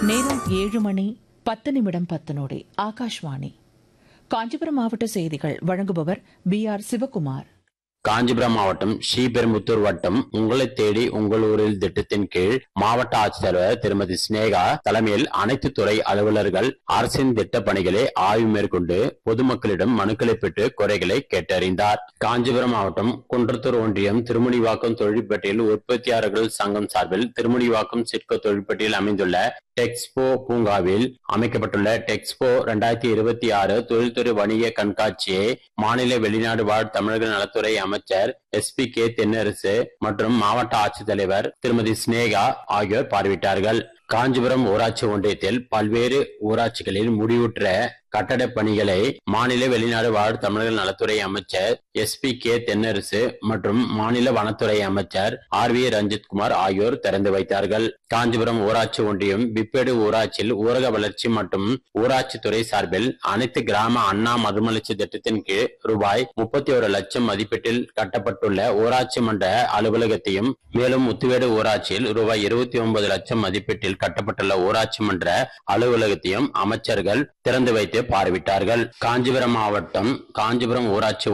நேரம் ஏழு மணி பத்து நிமிடம் பத்து நொடி ஆகாஷ்வாணி காஞ்சிபுரம் மாவட்ட செய்திகள் வழங்குபவர் பி ஆர் சிவகுமார் காஞ்சிபுரம் மாவட்டம் ஸ்ரீபெரும்புத்தூர் வட்டம் உங்களை தேடி உங்கள் ஊரில் திட்டத்தின் கீழ் மாவட்ட ஆட்சித்தலைவர் திருமதி சினேகா தலைமையில் அனைத்து துறை அலுவலர்கள் அரசின் திட்ட பணிகளை ஆய்வு மேற்கொண்டு பொதுமக்களிடம் மனுக்களை பெற்று குறைகளை கேட்டறிந்தார் காஞ்சிபுரம் மாவட்டம் குன்றத்தூர் ஒன்றியம் திருமுனிவாக்கம் தொழிற்பேட்டையில் உற்பத்தியாளர்கள் சங்கம் சார்பில் திருமுனிவாக்கம் சிட்கோ தொழிற்பேட்டையில் அமைந்துள்ள டெக்ஸ்போ பூங்காவில் அமைக்கப்பட்டுள்ள டெக்ஸ்போ இரண்டாயிரத்தி இருபத்தி ஆறு தொழில்துறை வணிக கண்காட்சியை மாநில வெளிநாடு வாழ் தமிழக நலத்துறை அமைச்சர் எஸ் பி கே தென்னரசு மற்றும் மாவட்ட ஆட்சித்தலைவர் திருமதி சினேகா ஆகியோர் பார்வையிட்டார்கள் காஞ்சிபுரம் ஊராட்சி ஒன்றியத்தில் பல்வேறு ஊராட்சிகளில் முடிவுற்ற கட்டடப் பணிகளை மாநில வெளிநாடு வாழ் தமிழக நலத்துறை அமைச்சர் எஸ் பி கே தென்னரசு மற்றும் மாநில வனத்துறை அமைச்சர் ஆர் வி ரஞ்சித் குமார் ஆகியோர் திறந்து வைத்தார்கள் காஞ்சிபுரம் ஊராட்சி ஒன்றியம் பிப்பேடு ஊராட்சியில் ஊரக வளர்ச்சி மற்றும் ஊராட்சி துறை சார்பில் அனைத்து கிராம அண்ணா மறுமலர்ச்சி திட்டத்தின் கீழ் ரூபாய் முப்பத்தி ஒரு லட்சம் மதிப்பீட்டில் கட்டப்பட்டுள்ள ஊராட்சி மன்ற அலுவலகத்தையும் மேலும் முத்துவேடு ஊராட்சியில் ரூபாய் இருபத்தி ஒன்பது லட்சம் மதிப்பீட்டில் கட்டப்பட்டுள்ள ஊராட்சி மன்ற அலுவலகத்தையும் அமைச்சர்கள் திறந்து வைத்து பார்வையிட்டார்கள் காஞ்சிபுரம் மாவட்டம் காஞ்சிபுரம் ஊராட்சி